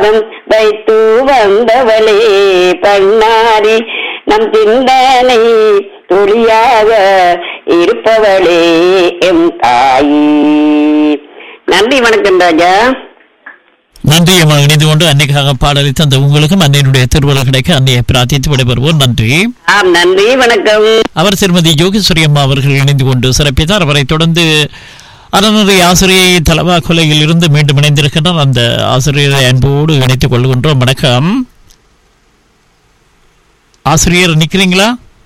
பாதம் வைத்து வந்தவளே பண்ணாரி நம் சிந்தனை துளியாக இருப்பவளே எம் தாயி நன்றி வணக்கம் ராஜா நன்றி அம்மா இணைந்து கொண்டு அன்னைக்காக பாடலை தந்த உங்களுக்கும் அன்னையினுடைய திருவிழா கிடைக்க அன்னையை பிரார்த்தித்து விடைபெறுவோம் நன்றி ஆம் நன்றி வணக்கம் அவர் திருமதி யோகேஸ்வரி அம்மா அவர்கள் இணைந்து கொண்டு சிறப்பித்தார் அவரை தொடர்ந்து அறநெறி ஆசிரியை தலவா கொலையில் இருந்து மீண்டும் இணைந்திருக்கின்றார் அந்த ஆசிரியரை அன்போடு இணைத்துக் கொள்கின்றோம் வணக்கம் ஆசிரியர் நிக்கிறீங்களா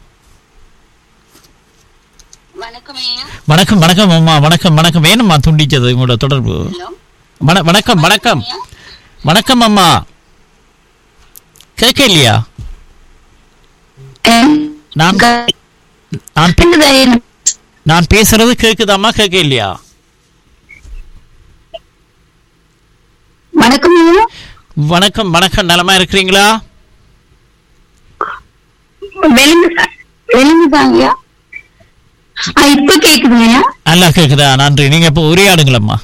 வணக்கம் ஐயா வணக்கம் வணக்கம் அம்மா வணக்கம் வணக்கம் வேணும்மா துண்டிச்சது உங்களோட தொடர்பு வண வணக்கம் வணக்கம் வணக்கம் அம்மா கேட்க இல்லையா நான் நான் பே- நான் பேசுறது கேக்குதாம்மா கேட்க இல்லையா வணக்கம் ஐயா வணக்கம் வணக்கம் நலமா இருக்கிறீங்களா வெளிந்து வெளிந்துதாங்க ஐயா ஆ, இப்ப கேக்குதுங்க ஐயா நல்லா கேக்குதா நன்றி நீங்க இப்போ உரையாடுங்களம்மா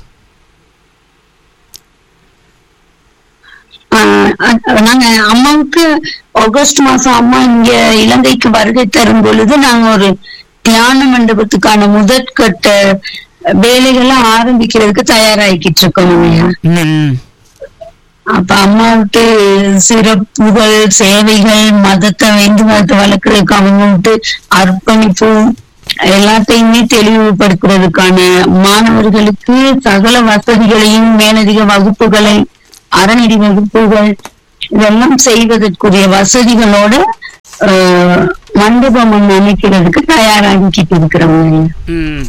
ஆ, அ- நாங்க அம்மாவுக்கு ஆகஸ்ட் மாசம் அம்மா இங்க இலங்கைக்கு வருகை தரும் பொழுது நாங்க ஒரு தியான மண்டபத்துக்கான முதற்கட்ட வேலைகளை ஆரம்பிக்கிறதுக்கு தயாராகிக்கிட்டு இருக்கோம் ஐயா ம், அப்ப அம்மாவுக்கு சிறப்புகள் சேவைகள் மதத்தை வேந்து மதத்தை வளர்க்கறதுக்கு அவங்கள்ட்டு அர்ப்பணிப்பு எல்லாத்தையுமே தெளிவுபடுத்துறதுக்கான மாணவர்களுக்கு சகல வசதிகளையும் மேலதிக வகுப்புகளை அறநெறி வகுப்புகள் இதெல்லாம் செய்வதற்குரிய வசதிகளோட ஆஹ், மண்டபம் ஒண்ணு அமைக்கிறதுக்கு தயாராகிக்கிட்டு இருக்கிறவங்க ம்.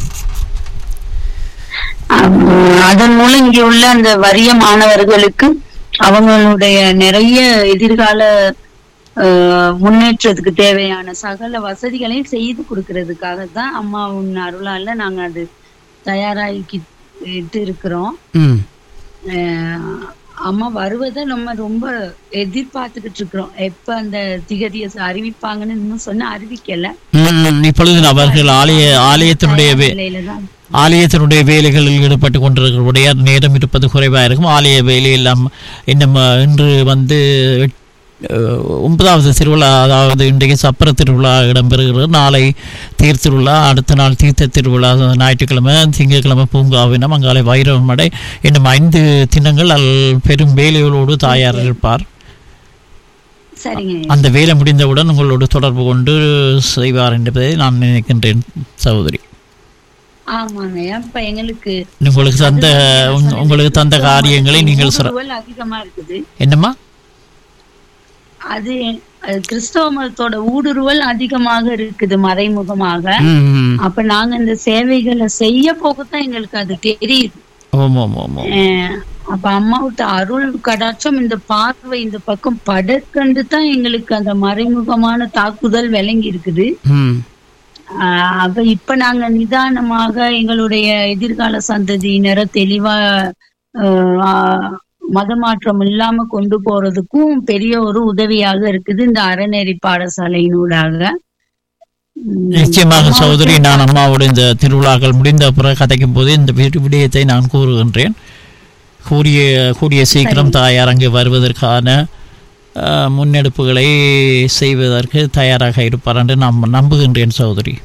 ஆம், அதன் மூலம் இங்க உள்ள அந்த வறிய மாணவர்களுக்கு அவங்களுடைய நிறைய எதிர்கால அஹ், முன்னேற்றத்துக்கு தேவையான சகல வசதிகளையும் செய்து கொடுக்கறதுக்காக தான் அம்மாவின் அருளால நாங்க அது தயாராகிக்கிட்டு இருக்கிறோம் ம். அஹ், அம்மா வருவதை நம்ம ரொம்ப எதிர்பார்த்துக்கிட்டு இருக்கிறோம் எப்ப அந்த திகதியை அறிவிப்பாங்கன்னு இன்னும் சொன்ன அறிவிக்கல ம், இப்பொழுது அவர்கள் ஆலய ஆலயத்தினுடைய வே- நிலையில தான் ஆலயத்தினுடைய வேலைகளில் ஈடுபட்டு கொண்டிருக்கிறவுடைய நேரம் இருப்பது குறைவாக இருக்கும் ஆலய வேலையெல்லாம் இன்னும் அஹ், இன்று வந்து அஹ், ஒன்பதாவது திருவிழா அதாவது இன்றைக்கு சப்பர திருவிழா இடம்பெறுகிறது நாளை தேர் திருவிழா அடுத்த நாள் தீர்த்த திருவிழா ஞாயிற்றுக்கிழமை திங்கட்கிழமை பூங்காவினம் அங்காலை வைரவமடை இன்னும் ஐந்து தினங்கள் அல் பெரும் வேலைகளோடு தாயார் இருப்பார் சரிங்க அந்த வேலை முடிந்தவுடன் உங்களோடு தொடர்பு கொண்டு செய்வார் என்பதை நான் நினைக்கின்றேன் சகோதரி ஆமாங்க இப்ப எங்களுக்கு உங்களுக்கு தந்த உங்க- உங்களுக்கு தந்த காரியங்களை நீங்கள் சிற ஊடுருவல் அதிகமா இருக்குது என்னம்மா அது அது கிறிஸ்தவ மதத்தோட ஊடுருவல் அதிகமாக இருக்குது மறைமுகமாக ம், ம். அப்ப நாங்க இந்த சேவைகளை செய்ய போகத்தான் எங்களுக்கு அது தெரியுது ஆமாம் ஆமாம் ஆமாம் அஹ் அப்ப அம்மாவிட்ட அருள் கடாட்சம் இந்த பார்வை இந்த பக்கம் படற்கண்டு தான் எங்களுக்கு அந்த மறைமுகமான தாக்குதல் விளங்கி இருக்குது ம் ஆஹ் அப்ப இப்ப நாங்க நிதானமாக எங்களுடைய எதிர்கால சந்ததியினரை தெளிவா ஆஹ் ஆஹ் மதமாற்றம் இல்லாம கொண்டு போறதுக்கும் பெரிய ஒரு உதவியாக இருக்குது இந்த அறநெறி பாடசாலையினூடாக உம் நிச்சயமாக சகோதரி நான் அம்மாவோட இந்த திருவிழாக்கள் முடிந்த பிறகு கதைக்கும் போது இந்த வி- விடயத்தை நான் கூறுகின்றேன் கூடிய கூடிய சீக்கிரம் தாயார் அங்கு வருவதற்கான அஹ், முன்னெடுப்புகளை செய்வதற்கு தயாராக இருப்பார் என்று நான் நம்புகின்றேன் சகோதரி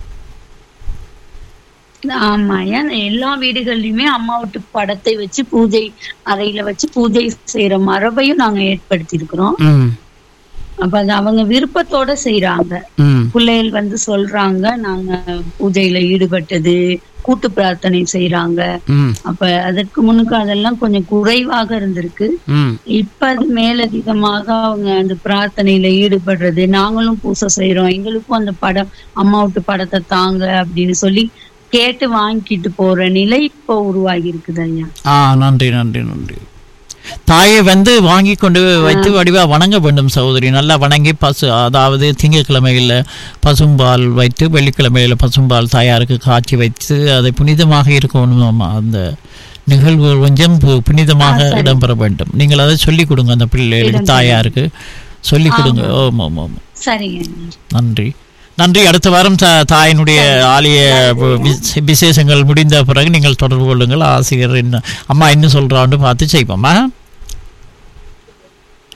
ஆமா ஏன் எல்லா வீடுகள்லயுமே அம்மா வீட்டு படத்தை வச்சு பூஜை அறையில வச்சு பூஜை செய்யற மரபையும் நாங்க ஏற்படுத்தி இருக்கிறோம் ம் அப்ப அது அவங்க விருப்பத்தோட செய்யறாங்க ம் பிள்ளைகள் வந்து சொல்றாங்க நாங்க பூஜையில ஈடுபட்டது கூட்டு பிரார்த்தனை செய்யறாங்க ம் அப்ப அதற்கு முன்னுக்கு அதெல்லாம் கொஞ்சம் குறைவாக இருந்திருக்கு ம் இப்ப அது மேலதிகமாக அவங்க அந்த பிரார்த்தனையில ஈடுபடுறது நாங்களும் பூசை செய்யறோம் எங்களுக்கும் அந்த படம் அம்மா விட்டு படத்தை தாங்க அப்படின்னு சொல்லி கேட்டு வாங்கிட்டு போற நிலை இப்போ உருவாகி இருக்குது ஐயா ஆ நன்றி நன்றி நன்றி தாயை வந்து வாங்கி கொண்டு வைத்து வடிவா வணங்க வேண்டும் சகோதரி நல்லா வணங்கி பசு அதாவது திங்கட்கிழமையில் பசும்பால் வைத்து வெள்ளிக்கிழமையில் பசும்பால் தாயாருக்கு காய்ச்சி வைத்து அதை புனிதமாக இருக்கணும் அந்த நிகழ்வு கொஞ்சம் பு- புனிதமாக இடம்பெற வேண்டும் நீங்கள் அதை சொல்லிக் கொடுங்க அந்த பிள்ளைகளுக்கு தாயாருக்கு சொல்லிக் கொடுங்க ஆமாம் ஆமாம் ஆமாம் சரிங்க ஐயா. நன்றி நன்றி அடுத்த வாரம் தா- தாயினுடைய ஆலய வி- விசேஷங்கள் முடிந்த பிறகு நீங்கள் தொடர்பு கொள்ளுங்கள் ஆசிரியர் என்ன அம்மா என்ன சொல்றான்னு பார்த்து செய்வோமா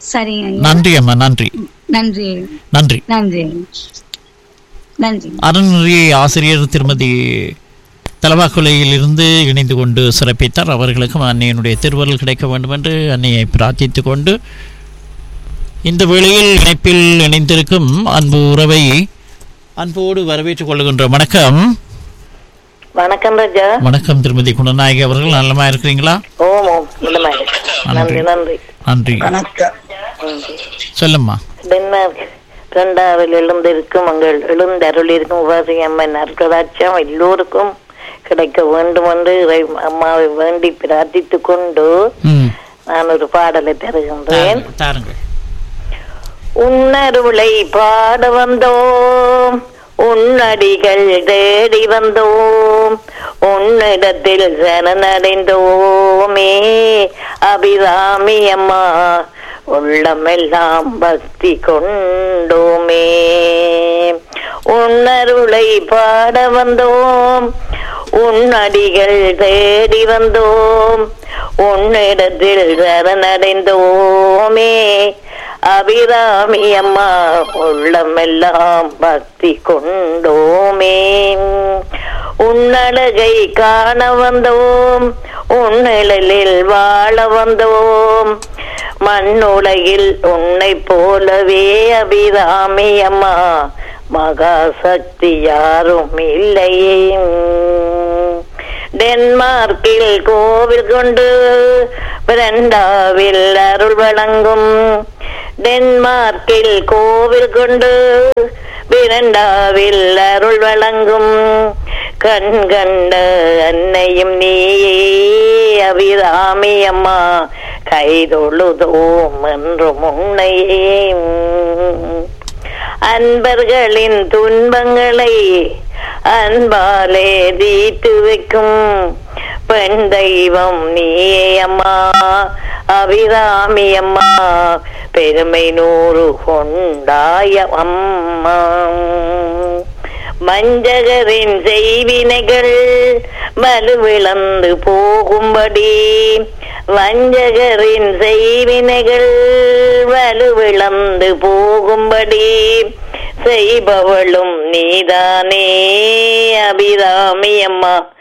சரிங்க ஐயா. நன்றி அம்மா நன்றி நன்றி நன்றி நன்றி நன்றி அறநெறி ஆசிரியர் திருமதி தலவாக்குலையில் இருந்து இணைந்து கொண்டு சிறப்பித்தார் அவர்களுக்கும் அன்னையனுடைய திருவருள் கிடைக்க வேண்டும் என்று அன்னையை பிரார்த்தித்துக் கொண்டு இந்த வேளையில் இணைப்பில் இணைந்திருக்கும் அன்பு உறவை அன்போடு வரவேற்றுக் கொள்கின்ற வணக்கம் வணக்கம் ராஜா வணக்கம் திருமதி குணநாயகி அவர்கள் நல்லமா இருக்கிறீங்களா ஓம் ஓம் நல்லமாய் நன்றி நன்றி நன்றி நன்றி. சொல்லும்மா டென்மார்க் இரண்டாவில் எழுந்திருக்கும் உங்கள் எழுந்தருளிருக்கும் உபாசி அம்மன் அருளாட்சியம் எல்லோருக்கும் கிடைக்க வேண்டும் என்று இறை அம்மாவை வேண்டி பிரார்த்தித்துக் கொண்டு ம் நான் ஒரு பாடலை தருகின்றேன் தாருங்க, தாருங்க உன்னருளை பாட வந்தோம் உன்னடிகள் தேடி வந்தோம் உன்னிடத்தில் சரணடைந்தோமே அபிராமி அம்மா உள்ளமெல்லாம் பக்தி கொண்டோமே உன்னருளை பாட வந்தோம் உன்னடிகள் தேடி வந்தோம் உன்னிடத்தில் சரணடைந்தோமே அபிராமி அம்மா உள்ளமெல்லாம் பக்தி கொண்டோமே உன்னழகை காண வந்தோம் உன்னிழலில் வாழ வந்தோம் மண்ணுலகில் உன்னை போலவே அபிராமி அம்மா மகாசக்தி யாரும் இல்லையே டென்மார்க்கில் கோவில் கொண்டு பிரண்டாவில் அருள் வழங்கும் டென்மார்க்கில் கோவில் கொண்டு பிரண்டாவில் அருள் வழங்கும் கண் கண்ட அன்னையும் நீயே அபிராமி அம்மா கைதொழுதோம் என்றும் உன்னையே அன்பர்களின் துன்பங்களை அன்பாலே தீர்த்து வைக்கும் பெண் தெய்வம் நீயே அம்மா அபிராமி அம்மா பெருமை நூறு கொண்டாய அம்மா மஞ்சகரின் செய்வினைகள் வலுவிழந்து போகும்படி வஞ்சகரின் செய்வினைகள் வலுவிழந்து போகும்படி செய்பவளும் நீதானே அபிராமி அம்மா